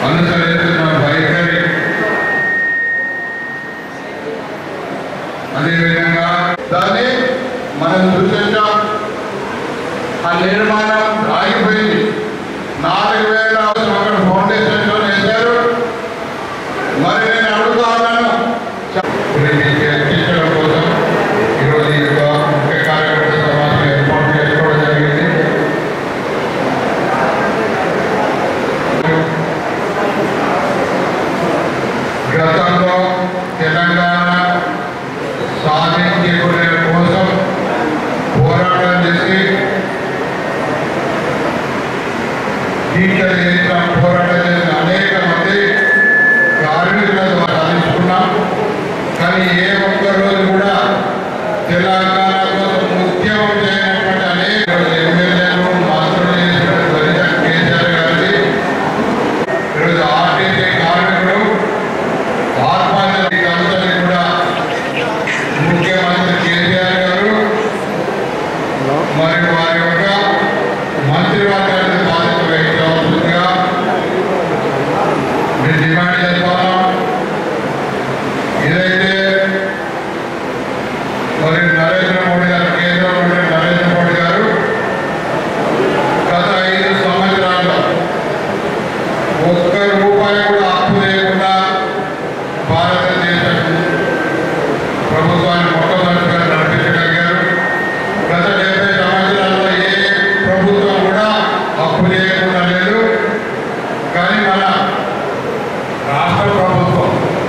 అనుసరిస్తున్న వైఖరి అదేవిధంగా దాన్ని మనం చూసేసాం ఆ నిర్మాణం ఆగిపోయింది నాలుగు వేల అక్కడ ఫౌండేషన్లో వేశారు మరి నేను అడుగుతా ఉన్నాను దీనికి అందించడం కోసం ఈరోజు ఈ యొక్క ముఖ్య కార్యకర్త సమావేశం ఏర్పాటు చేసుకోవడం జరిగింది గతంలో తెలంగాణ సాధించుకునే కోసం పోరాటం చేసి దీక్ష చేసిన పోరాటం చేసిన అనేక మంది కార్మికుల ద్వారా సాధించుకున్నాం కానీ ఏ ఒక్క రోజు కూడా తెలంగాణ కోసం ఉద్యమం చేయనటువంటి అనేక ఎమ్మెల్యేలు మంత్రులు చేసిన దళిత కేసీఆర్ గారిది ఈరోజు ఆర్టీసీ కార్మికులు ఆత్మహత్య కవితని కూడా ముఖ్యమంత్రి కేసీఆర్ గారు మరి వారి యొక్క మంత్రివర్గాన్ని బాధ్యత వహించవలసిందిగా మేము డిమాండ్ చేస్తున్నాం ఏదైతే మరి నరేంద్ర మోడీ గారు కేంద్రంలో ఉండే నరేంద్ర మోడీ గారు గత ఐదు సంవత్సరాల్లో ఒక్క రూపాయి కూడా అప్పు లేకుండా భారతదేశం ప్రభుత్వాన్ని మొట్టమొదటిగా నడిపించగలిగారు గత డెబ్బై సంవత్సరాల్లో ఏ ప్రభుత్వం కూడా అప్పు చేయకుండా లేదు కానీ మన రాష్ట్ర ప్రభుత్వం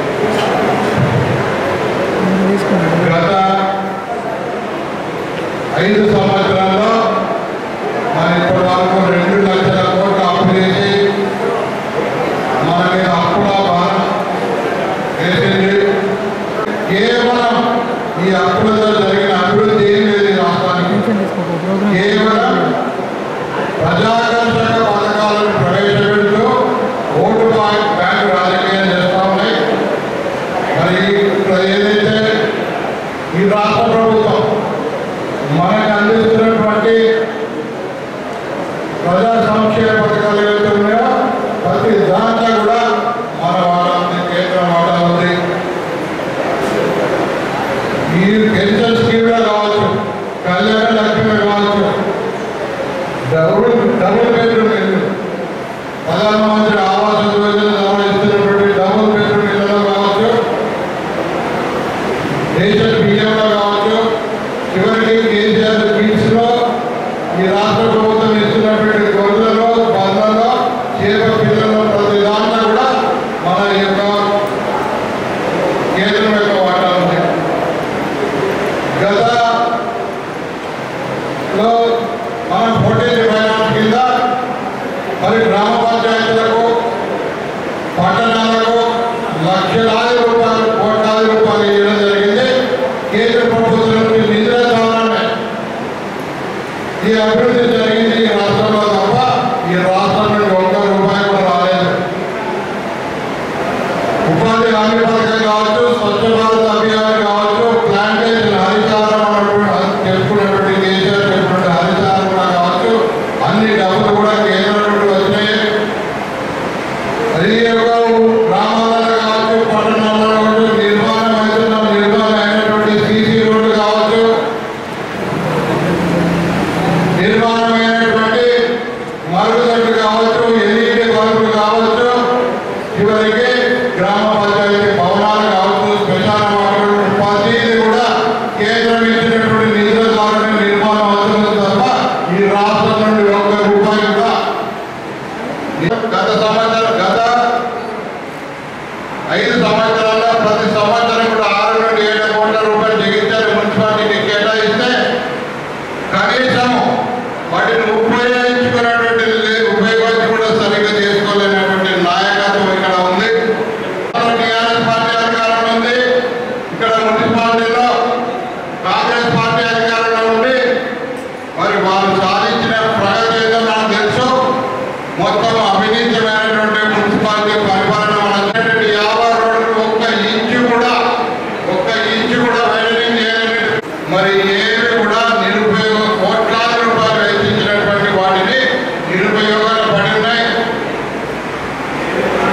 గత ఐదు సంవత్సరాల్లో మన ఇప్పటి వరకు రెండు లక్షల కోట్ల అప్పు చేసి మన మీద అప్పుల భారం వేసింది కేవలం ఈ అప్పులతో జరిగిన అభివృద్ధి ఏం లేదు ఈ రాష్ట్రానికి కేవలం ప్రజాకర్షక పథకాలను ప్రవేశపెడుతూ ఓటు బ్యాంక్ బ్యాంకు రాజకీయం చేస్తా ఉన్నాయి మరి ఇక్కడ ఏదైతే ఈ రాష్ట్ర ప్రభుత్వం మనకు అందిస్తున్నటువంటి ప్రజా సంక్షేమ పథకాలు ఏవైతే ఉన్నాయో ప్రతి దాంట్లో కూడా మన వాటా ఉంది కేంద్ర వాటా ఉంది ఈ పెన్షన్ స్కీమ్లో కావచ్చు కళ్యాణ లక్ష్మి కావచ్చు డబుల్ డబుల్ బెడ్రూమ్ ఇల్లు ప్రధానమంత్రి ఆవాస్ యోజన ద్వారా ఇస్తున్నటువంటి డబుల్ బెడ్రూమ్ ఇళ్లలో కావచ్చు దేశ బియ్యంలో కావచ్చు చివరికి కేసీఆర్ బీచ్ లో ఈ రాష్ట్ర ప్రభుత్వం ఇస్తున్నటువంటి గొర్రెలలో బర్లలో చేప పిల్లలలో ప్రతి దాంట్లో కూడా మన యొక్క కేంద్రం యొక్క వాటా ఉంది గత లో మనం పోటీ ఫైనాన్స్ కింద మరి గ్రామ పంచాయతీలకు పట్టణాలకు లక్షలాది రూపాయలు కోట్లాది రూపాయలు ఇవ్వడం జరిగింది కేంద్ర ప్రభుత్వం నుంచి నిధుల ద్వారానే ఈ అభివృద్ధి జరిగింది ఈ రాష్ట్రంలో తప్ప ఈ రాష్ట్రం నుండి ఒక్క రూపాయి కూడా రాలేదు ఉపాధి హామీ పథకం కావచ్చు స్వచ్ఛ భారత్ అభియాన్ కావచ్చు ప్లాంటేషన్ హరితారం అన్నటువంటి చెప్పుకున్నటువంటి కేసీఆర్ చెప్పినటువంటి హరితారం కూడా కావచ్చు అన్ని డబ్బులు కూడా కేంద్రం నుండి వచ్చినాయి అది ఒక గ్రామాలలో కావచ్చు పట్టణాలలో కావచ్చు నిర్మాణం అవుతున్న నిర్మాణం అయినటువంటి సీసీ రోడ్డు కావచ్చు నిర్మాణమైనటువంటి మరుగుదొడ్లు కావచ్చు ఎల్ఈడి బల్బులు కావచ్చు చివరికి గ్రామ పంచాయతీ భవనాలు కావచ్చు శ్మశాన వాటిలు ప్రతిదీ కూడా కేంద్రం ఇచ్చినటువంటి నిధుల ద్వారానే నిర్మాణం అవుతున్నది తప్ప ఈ రాష్ట్రం నుండి ఒక్క రూపాయి కూడా గత సంవత్సరం గత ఐదు సంవత్సరాల్లో ప్రతి సంవత్సరం కూడా ఆరు నుండి ఏడు కోట్ల రూపాయలు జగించారు మున్సిపాలిటీకి కేటాయిస్తే కనీసం వాటిని ఉపయోగించుకున్నటువంటి లే- ఉపయోగించి కూడా సరిగ్గా చేసుకోలేనటువంటి నాయకత్వం ఇక్కడ ఉంది టీఆర్ఎస్ పార్టీ అధికారంలో ఉంది ఇక్కడ మున్సిపాలిటీలో కాంగ్రెస్ పార్టీ అధికారంలో ఉంది మరి వారు సాధించిన ప్రగతి ఏదో నాకు తెలుసు మొత్తం అవినీతిమైనటువంటి మున్సిపాలిటీ పరిపాలన మన యాభై రోడ్లు ఒక్క ఇంచు కూడా ఒక్క ఇంచు కూడా వైడనింగ్ చేయలేదు మరి ఏవి కూడా నిరుపయోగ కోట్లాది రూపాయలు వెచ్చించినటువంటి వాటిని నిరుపయోగాలు పడి ఉన్నాయి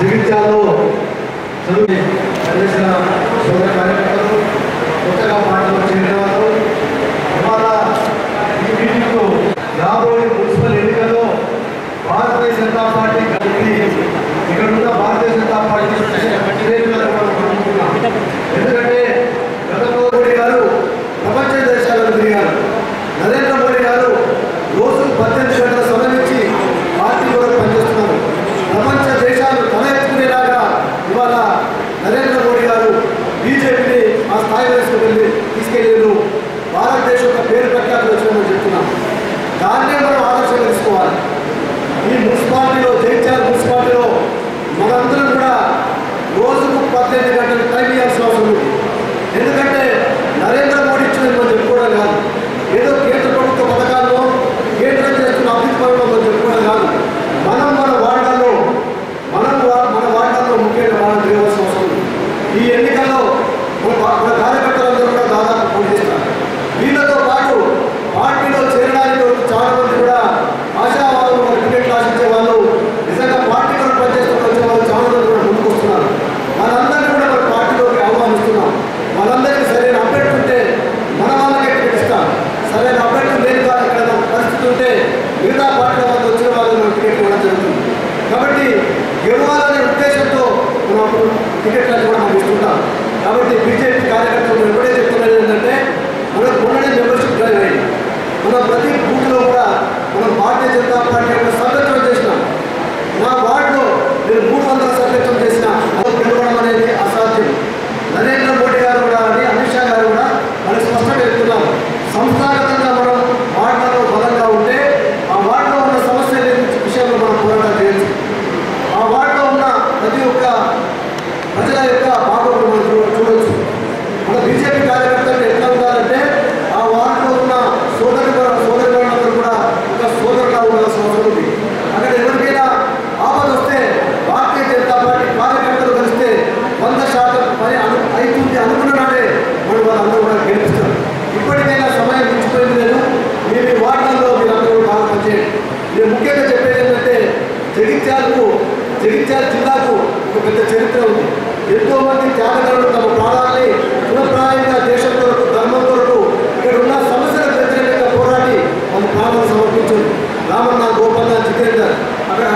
జగిత్యాలలో చదువు పనిచేసిన సోదర కార్యకర్తలు కొత్తగా పాటలు చేరిన వారు ఇవాళ ఈ మీటింగ్కు రాబోయే మున్సిపల్ ఎన్నికల్లో భారతీయ జనతా పార్టీ కలిపి ఇక్కడ ఉన్న భారతీయ జనతా పార్టీ శ్రేణులను మనం కోరుకుంటున్నాం. ఎందుకంటే గతంలో మోడీ గారు ప్రపంచ దేశాలను తిరిగారు నరేంద్ర మోడీ గారు రోజు పద్దెనిమిది గంటల సమయం ఇచ్చి పార్టీ కొరకు పనిచేస్తున్నారు ప్రపంచ దేశాలు తల ఎత్తుకునేలాగా ఇవాళ నరేంద్ర మోడీ గారు బీజేపీని ఆ స్థాయి తీసుకువెళ్ళి తీసుకెళ్ళారు భారతదేశం యొక్క పేరు ప్రఖ్యాతి వచ్చిందని చెప్తున్నాం దాన్నే మనం ఆదర్శం తీసుకోవాలి ఈ మున్సిపాలిటీలో జైత్యాల మున్సిపాలిటీలో మనందరం కూడా రోజుకు పద్దెనిమిది గంటలు టైం ఇవ్వాల్సిన అవసరం ఉంది ఎందుకంటే నరేంద్ర మోడీ ఇచ్చినది మనం చెప్పుకోవడం కాదు ఏదో కేంద్ర ప్రభుత్వ పథకాల్లో కేంద్రం చేస్తున్న అభివృద్ధి పనులు మనం చెప్పుకోవడం కాదు మనం మన వార్డుల్లో మనం వా- మన వార్డుల్లో ముఖ్యంగా మనం తిరగవలసిన అవసరం ఉంది ఈ ఎన్నికల్లో మన పా- మన కార్యకర్తలందరూ కూడా దాదాపు పోటీ చేస్తారు వీళ్ళతో పాటు పార్టీలో చేరడానికి చాలా మంది కూడా ఆశావాదులు మన టికెట్లు ఆశించే వాళ్ళు నిజంగా పార్టీ కొరకు పనిచేస్తూ వచ్చే వాళ్ళు చాలా మంది కూడా ముందుకు వస్తున్నారు వాళ్ళందరినీ కూడా మన పార్టీలోకి ఆహ్వానిస్తున్నాం వాళ్ళందరికీ సరైన అభ్యర్థి ఉంటే మన వాళ్ళకే టికెట్ ఇస్తాం సరైన అభ్యర్థి లేని వారు ఇక్కడ పరిస్థితి ఉంటే మిగతా పార్టీల వద్ద వచ్చిన వాళ్ళు మనం టికెట్ ఇవ్వడం జరుగుతుంది కాబట్టి గెలవాలనే ఉద్దేశంతో మనం టికెట్లను కూడా మనం ఇస్తుంటాం కాబట్టి బీజేపీ కార్యకర్తలు ఎప్పుడే చెప్తున్నది ఏంటంటే మనకు మొన్ననే మెంబర్షిప్ డ్రైవ్ అయింది మన ప్రతి బూత్లో కూడా మనం భారతీయ జనతా పార్టీ యొక్క సభ్యత్వం చేసినాం నా వార్డులో నేను మూడు వందల సభ్యత్వం చేసిన అది గెలవడం అనేది అసాధ్యం నరేంద్ర మోడీ గారు కూడా అని అమిత్ షా గారు కూడా మనకు స్పష్టంగా చెప్తున్నారు సంస్థాగతంగా మనం వార్డులలో బలంగా ఉంటే ఆ వార్డులో ఉన్న సమస్యల విషయంలో మనం పోరాటం చేయొచ్చు ఆ వార్డులో ఉన్న ప్రతి ఒక్క ప్రజల యొక్క బాగోగులు మనం చూ- చూడొచ్చు మన బీజేపీ కార్యకర్తలు ఎట్లా ఉండాలంటే ఆ వార్డులో ఉన్న సోదరి సోదరి వాళ్ళందరూ కూడా ఒక సోదరులా ఉండాల్సిన అవసరం ఉంది అక్కడ ఎవరికైనా ఆపద వస్తే భారతీయ జనతా పార్టీ కార్యకర్తలు కలిస్తే వంద శాతం పని అను అవుతుంది అనుకున్న నాడే మనం వాళ్ళందరూ కూడా గెలిపిస్తారు ఇప్పటికైనా సమయం మించిపోయింది లేదు మీరు ఈ వార్డులలో మీరందరూ కూడా బాగా పనిచేయండి నేను ముఖ్యంగా చెప్పేది ఏంటంటే జగిత్యాలకు జగిత్యాల జిల్లాకు ఒక పెద్ద చరిత్ర ఉంది ఎంతో మంది త్యాగదారులు తమ ప్రాణాలని పునఃప్రాయంగా దేశం కొరకు ధర్మం కొరకు ఇక్కడ ఉన్న సమస్యలకు వ్యతిరేకంగా పోరాడి వాళ్ళ ప్రాణాలు సమర్పించారు రామన్న గోపన్న జితేందర్ అక్కడ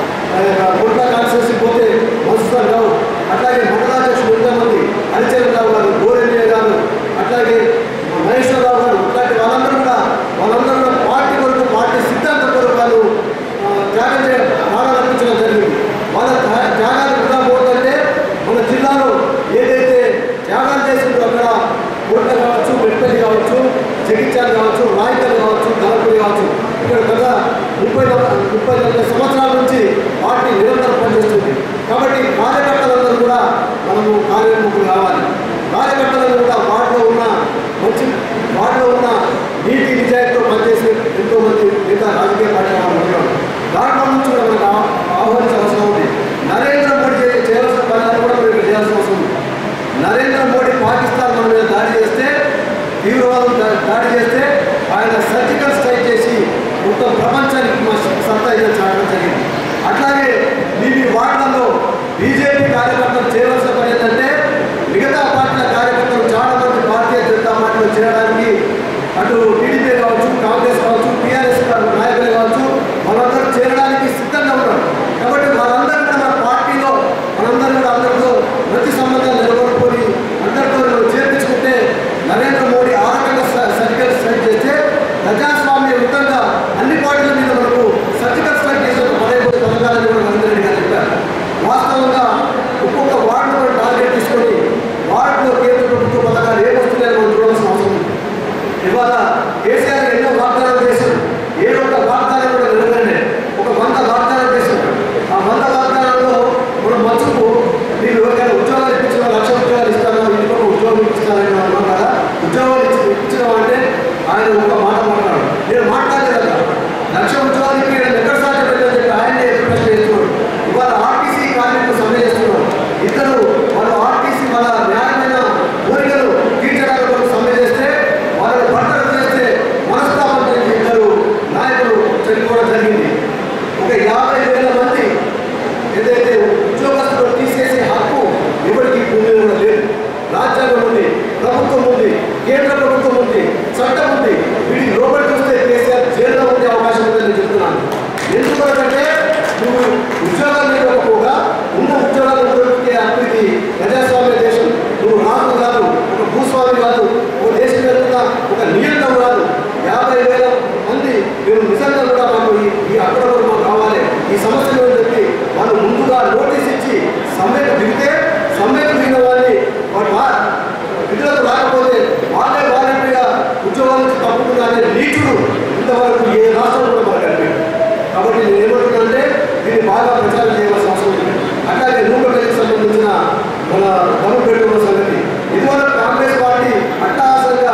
గుడ్ల కాన్స్టిట్యూన్సీ పోతే మధుసూదన్ రావు అట్లాగే మండలాధ్యక్షులు ఎంతోమంది హరిచరణ్ రావు గారు గోరెడ్డి గారు అట్లాగే మహేశ్వరరావు గారు ఇట్లాంటి వాళ్ళందరూ కూడా వాళ్ళందరూ కూడా పార్టీ కొరకు పార్టీ సిద్ధాంతం కొరకు వాళ్ళు ఆ, త్యాగం చేయడం ప్రాణాలు అర్పించడం జరిగింది వాళ్ళ త్యా- త్యాగాలు వృధా పోతుంటే మన జిల్లాలో ఏదైతే త్యాగాలు చేసిందో అక్కడ కోట కావచ్చు మెట్పల్లి కావచ్చు జగిత్యాల కావచ్చు రాయకల్ కావచ్చు ధనపూరి కావచ్చు ఇక్కడ గత ముప్పై నలభై- ముప్పై నలభై సంవత్సరాల నుంచి పార్టీ నిరంతరం పనిచేస్తుంది కాబట్టి కార్యకర్తలందరూ కూడా మనము కార్యోన్ముఖులు కావాలి కార్యకర్తలందరూ కూడా వార్డులో ఉన్న మంచి వార్డులో ఉన్న నీతి నిజాయితీతో పనిచేసే ఎంతో మంది మిగతా రాజకీయ పార్టీ వాళ్ళు ఉన్నారు దాంట్లో నుంచి కూడా మనకు ఆ- ఆహ్వానించాల్సిన అవసరం ఉంది నరేంద్ర మోడీ చే- చేయాల్సిన పనులను కూడా మనం ఇక్కడ చేయాల్సిన అవసరం ఉంది నరేంద్ర మోడీ పాకిస్తాన్ మన మీద దాడి చేస్తే తీవ్రవాదం దా- దాడి చేస్తే ఆయన సర్జికల్ స్ట్రైక్ చేసి మొత్తం ప్రపంచానికి మా సత్తా ఇదే చాటడం జరిగింది అట్లాగే మీ మీ వార్డులలో బీజేపీ కార్యకర్తలు చేయవలసిన పని ఏంటంటే మిగతా పార్టీల కార్యకర్తలు చాలా మంది భారతీయ జనతా పార్టీలో చేరడానికి అటు టీడీపీ కావచ్చు కాంగ్రెస్ కావచ్చు టీఆర్ఎస్ నాయకులు కావచ్చు వాళ్ళందరూ చేరడానికి సిద్ధంగా ఉన్నారు కాబట్టి వాళ్ళందరూ కూడా మన పార్టీలో మనందరూ కూడా అందరితో మంచి సంబంధాలు నెలకొల్పుకొని అందరితో చేర్పించుకుంటే నరేంద్ర మోడీ ఆ రకంగా స- సర్జికల్ స్ట్రైక్ చేస్తే ప్రజాస్వామ్యయుతంగా అన్ని పార్టీల మీద మనకు సర్జికల్ స్ట్రైక్ చేసిన పదే పది పథకాలను కూడా నరేంద్ర రెడ్డి గారు చెప్పారు వాస్తవంగా ఒక్కొక్క వార్డును కూడా టార్గెట్ తీసుకొని వార్డులో కేంద్ర ప్రభుత్వ పథకాలు ఏమొస్తున్నాయని మనం చూడాల్సిన అవసరం ఉంది ఇవాళ కేసీఆర్ ఎన్నో వాగ్దానాలు చేశారు ఏ ఒక్క వాగ్దానం కూడా నిలబడలే ఒక వంద వాగ్దానాలు చేశారు ఆ వంద వాగ్దానాల్లో మనం మంచుకు మీరు ఎవరికైనా ఉద్యోగాలు ఇప్పించిన లక్ష ఉద్యోగాలు ఇస్తాను ఇంటికి ఒక ఉద్యోగం ఇప్పిస్తానని అన్నాం కదా ఉద్యోగాలు ఇచ్చి ఇప్పించడం అంటే ఆయన ఒక మాట మాట్లాడారు నేను మాట్లాడలేదు కదా లక్ష ఉద్యోగాలు ఇప్పించడం ఎక్కడ సాధ్యపడిందని చెప్పి ఆయనే ప్రశ్న చేస్తున్నాడు ఇవాళ ఆర్టీసీ కార్మికులు సమ్మె చేస్తున్నారు ఇద్దరు వాళ్ళు ఆర్టీసీ వాళ్ళ న్యాయమైన కోరికలు తీర్చడానికి కొరకు సమ్మె చేస్తే వాళ్ళని బట్టలు చేస్తే మనస్తాపం చెంది ఇద్దరు నాయకులు చనిపోవడం జరిగింది ఒక యాభై వేల మంది ఏదైతే ఉద్యోగస్తులు రాష్ట్రం ఏ రాష్ట్రం కూడా మనకు కనిపించదు కాబట్టి నేను ఏమంటున్నానంటే దీన్ని బాగా ప్రచారం చేయవలసిన అవసరం ఉంది అట్లాగే నూకపల్లికి సంబంధించిన మన డబ్బు పెట్టుకున్న సంగతి ఇదివరకు కాంగ్రెస్ పార్టీ అట్టహాసంగా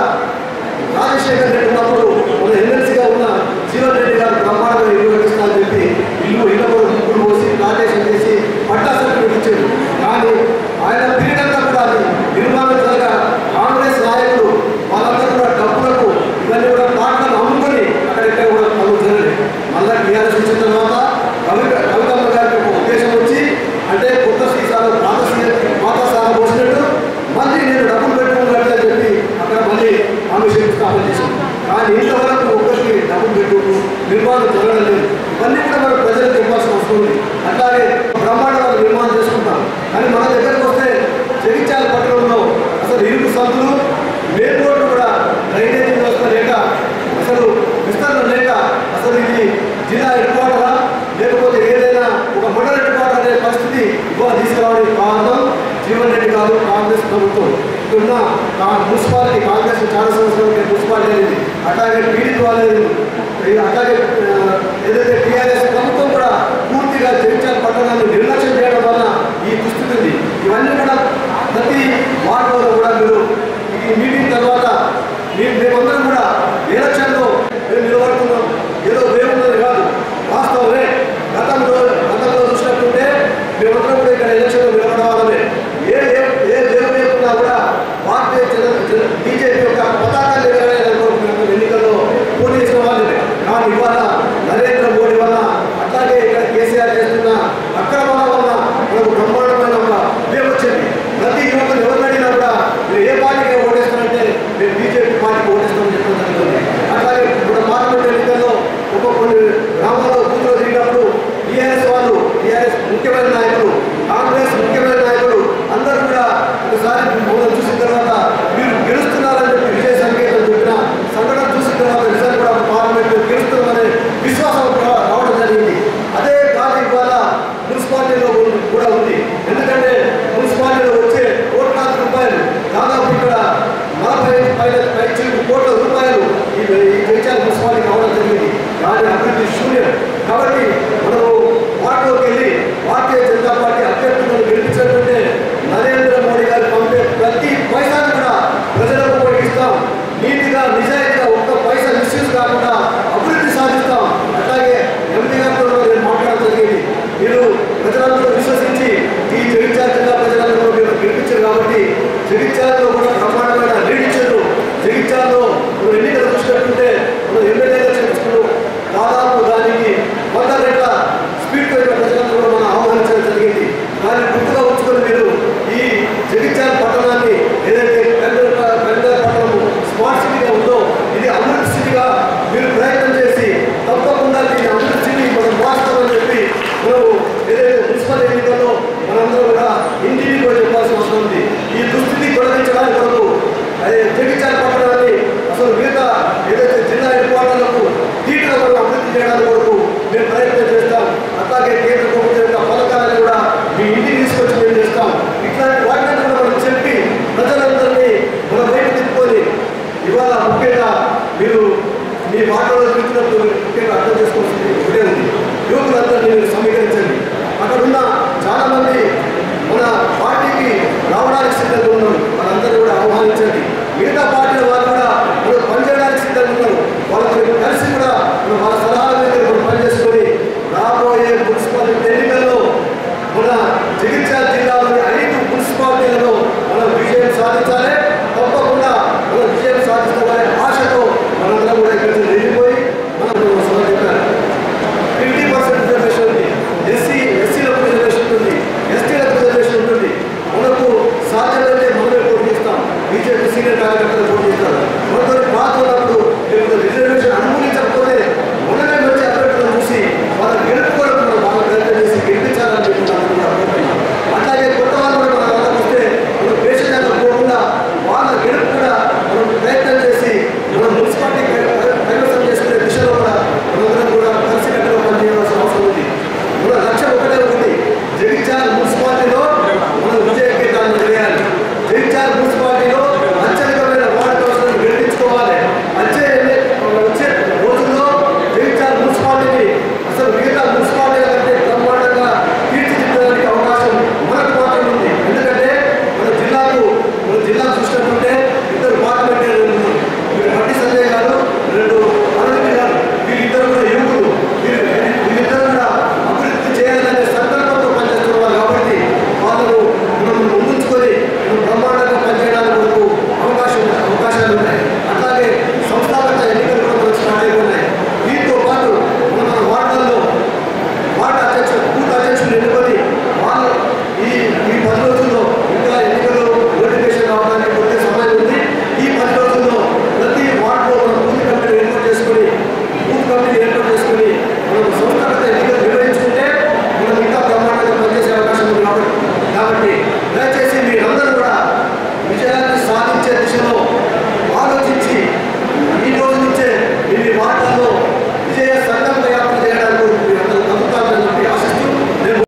రాజశేఖర్ రెడ్డి ఉన్నప్పుడు మన ఎమ్మెల్సీగా ఉన్న జీవన్ రెడ్డి గారు బ్రహ్మాండంగా ఇల్లు కట్టిస్తానని చెప్పి ఇల్లు ఇళ్ళ కూడా ముగ్గురు పోసి ప్లాంటేషన్ చేసి పట్టా సర్టిఫికేట్ ఇచ్చారు కానీ ఆయన పీరియడ్ అంతా కూడా అది నిర్మాణం జరగ కాంగ్రెస్ నాయకులు వాళ్ళందరూ కూడా డబ్బులకు ఇవన్నీ కూడా ప్లాట్లను అమ్ముకొని అక్కడెక్కడ కూడా పనులు జరగలేదు మళ్ళా టీఆర్ఎస్ వచ్చిన తర్వాత కవిత కవితమ్మ గారికి ఒక ఉద్దేశం వచ్చి అంటే కొత్త సీసాలు పాత సీ- పాత సారా పోసినట్టు మళ్ళీ నేను డబ్బులు పెట్టుకున్నట్టు అని చెప్పి అక్కడ మళ్ళీ ఆమె శంకుస్థాపన చేశాను కానీ ఇంతవరకు ఒక్కరికి డబ్బులు పెట్టుకు నిర్మాణం జరగడం లేదు ఇవన్నీ కూడా మనం ప్రజలకు చెప్పాల్సిన అవసరం ఉంది అట్లాగే బ్రహ్మాండమైన నిర్మాణం చేసుకుంటాం కానీ మన దగ్గరకు వస్తే జగిత్యాల పట్టణంలో అసలు ఇరుకు సందులు మెయిన్ రోడ్డు కూడా డ్రైనేజీ వ్యవస్థ లేక అసలు విస్తరణ లేక అసలు ఇది జిల్లా హెడ్ క్వార్టరా లేకపోతే ఏదైనా ఒక మండల హెడ్ క్వార్టర్ అనే పరిస్థితి ఇవాళ తీసుకురావడానికి కారణం జీవన్ రెడ్డి గారు కాంగ్రెస్ ప్రభుత్వం ఇప్పుడున్న కా- మున్సిపాలిటీ కాంగ్రెస్ చాలా సంవత్సరాలకి మున్సిపాలిటీ అనేది అట్లాగే టీడీపీ అనేది అట్లాగే ఆ, ఏదైతే టీఆర్ఎస్ ప్రభుత్వం కూడా పూర్తిగా జగిత్యాల పట్టణాన్ని నిర్లక్ష్యం చేయడం వల్ల ఈ దుస్థితి ఉంది ఇవన్నీ కూడా ప్రతి వార్డులో కూడా మీరు ఈ మీటింగ్ తర్వాత మేము మేమందరం కూడా ఎలక్షన్లో మేము నిలబడుతున్నాం ఏదో వేరున్నది కాదు వాస్తవమే గతంలో గతంలో చూసినట్టుంటే మేమందరం కూడా ఇక్కడ ఎలక్షన్లో నిలబడవాలమే ఏ ఏ ఏ దేవుడు లేకున్నా కూడా భారతీయ జన బీజేపీ యొక్క పతాకాన్ని ఎగరేయాలనుకుంటున్నాం ఎన్నికల్లో పోటీ చేసిన వాళ్ళే కానీ ఇవాళ నరేంద్ర మోడీ వల్ల అట్లాగే ఇక్కడ కేసీఆర్ చేస్తున్న అక్రమాల వల్ల మనకు బ్రహ్మాండమైన ఒక విజయం వచ్చింది ప్రతి యువకులు ఎవరిని అడిగినా కూడా మీరు ఏ పార్టీకి ఓటేస్తారంటే మేము బీజేపీ పార్టీకి ఓటేస్తామని చెప్పడం జరుగుతుంది అట్లాగే ఇప్పుడు పార్లమెంట్ ఎన్నికల్లో ఒక కొన్ని గ్రామాల్లో బూత్లో తిరిగినప్పుడు టీఆర్ఎస్ వాళ్ళు టీఆర్ఎస్ ముఖ్యమైన నాయకులు కాంగ్రెస్ ముఖ్యమైన నాయకులు అందరూ కూడా ఒకసారి మమ్మల్ని చూసిన తర్వాత మీరు గెలుస్తున్నారని చెప్పి విజయ సంకేతం చెప్పిన సంఘటన చూసిన తర్వాత నిజంగా కూడా పార్లమెంట్ గెలుస్తున్నామనే విశ్వాసం కూడా రావడం జరిగింది అదే కాదు ఇవాళ మున్సిపాలిటీలో ఉంది- కూడా ఉంది ఎందుకంటే మున్సిపాలిటీలో వచ్చే కోట్లాది రూపాయలు దాదాపు ఇక్కడ నలభై పైన పైచి కోట్ల రూపాయలు ఈ ఈ జగిత్యాల మున్సిపాలిటీ రావడం జరిగింది దాని అభివృద్ధి శూన్యం కాబట్టి మనము వాటిలోకి వెళ్ళి భారతీయ జనతా పార్టీ అభ్యర్థులను గెలిపించాలంటే నరేంద్ర మోడీ గారు పంపే ప్రతి పైసాను కూడా ప్రజలకు ఉపయోగిస్తాం నీతిగా నిజాయితీగా ఒక్క పైసా మిస్యూజ్ కాకుండా అభివృద్ధి సాధిస్తాం అట్లాగే ఎంపీ గారితో కూడా నేను మాట్లాడడం జరిగింది మీరు ప్రజలందరూ విశ్వసించి ఈ జగిత్యాల జిల్లా ప్రజలందరూ మీరు గెలిపించారు కాబట్టి జగిత్యాలలో కూడా బ్రహ్మాండమైన లీడ్ ఇచ్చారు జగిత్యాలలో మనం ఎన్నికలు చూసినట్టుంటే మనం ఎమ్మెల్యే ఎలక్షన్ చూసుకున్నాం దాదాపు దానికి వంద రెట్ల స్పీడ్తో ఇక్కడ ప్రజలందరూ కూడా మనం ఆహ్వానించడం జరిగింది దాన్ని గుర్తుగా ఉంచుకొని మీరు ఈ జగిత్యాల పట్టణాన్ని ఏదైతే పెందర్ పెందర్ పట్టణం స్మార్ట్ సిటీగా ఉందో ఇది అమృత సిటీగా మీరు ప్రయత్నం చేసి తప్పకుండా దీన్ని అమృత సిటీ మనం వాస్తవని చెప్పి మనం ఏదైతే మున్సిపల్ ఎన్నికల్లో మనందరం కూడా ఇంటిని కూడా చెప్పాల్సిన అవసరం ఉంది ఈ దుస్థితి తొలగించడానికి కొరకు అదే జగిత్యాల పట్టణాన్ని అసలు మిగతా ఏదైతే జిల్లా హెడ్ క్వార్టర్లకు ధీటుగా మనం అభివృద్ధి చేయడానికి కొరకు మేము ప్రయత్నం చేస్తాం అట్లాగే కేంద్ర ప్రభుత్వం యొక్క పథకాలను కూడా మీ ఇంటికి తీసుకొచ్చి మేము చేస్తాం ఇట్లాంటి వాటిని కూడా మనం చెప్పి ప్రజలందరినీ మన వైపు తిప్పుకొని ఇవాళ ముఖ్యంగా మీరు మీ మాటలో తిరుగుతున్నప్పుడు ముఖ్యంగా అర్థం చేసుకోవాల్సింది ఒకటే ఉంది యువకులందరినీ మీరు సమీకరించండి అక్కడున్న చాలా మంది మన పార్టీకి రావడానికి సిద్ధంగా ఉన్నారు వాళ్ళందరూ కూడా ఆహ్వానించండి మిగతా పార్టీల వాళ్ళు కూడా మనం పనిచేయడానికి సిద్ధంగా ఉన్నారు వాళ్ళతో మీరు కలిసి కూడా మనం వాళ్ళ సలహాల మీద మనం పనిచేసుకొని రాబోయే మున్సిపాలిటీ ఎన్నికల్లో మన జగిత్యాల జిల్లాలోని ఐదు మున్సిపాలిటీలలో మనం విజయం సాధించాలి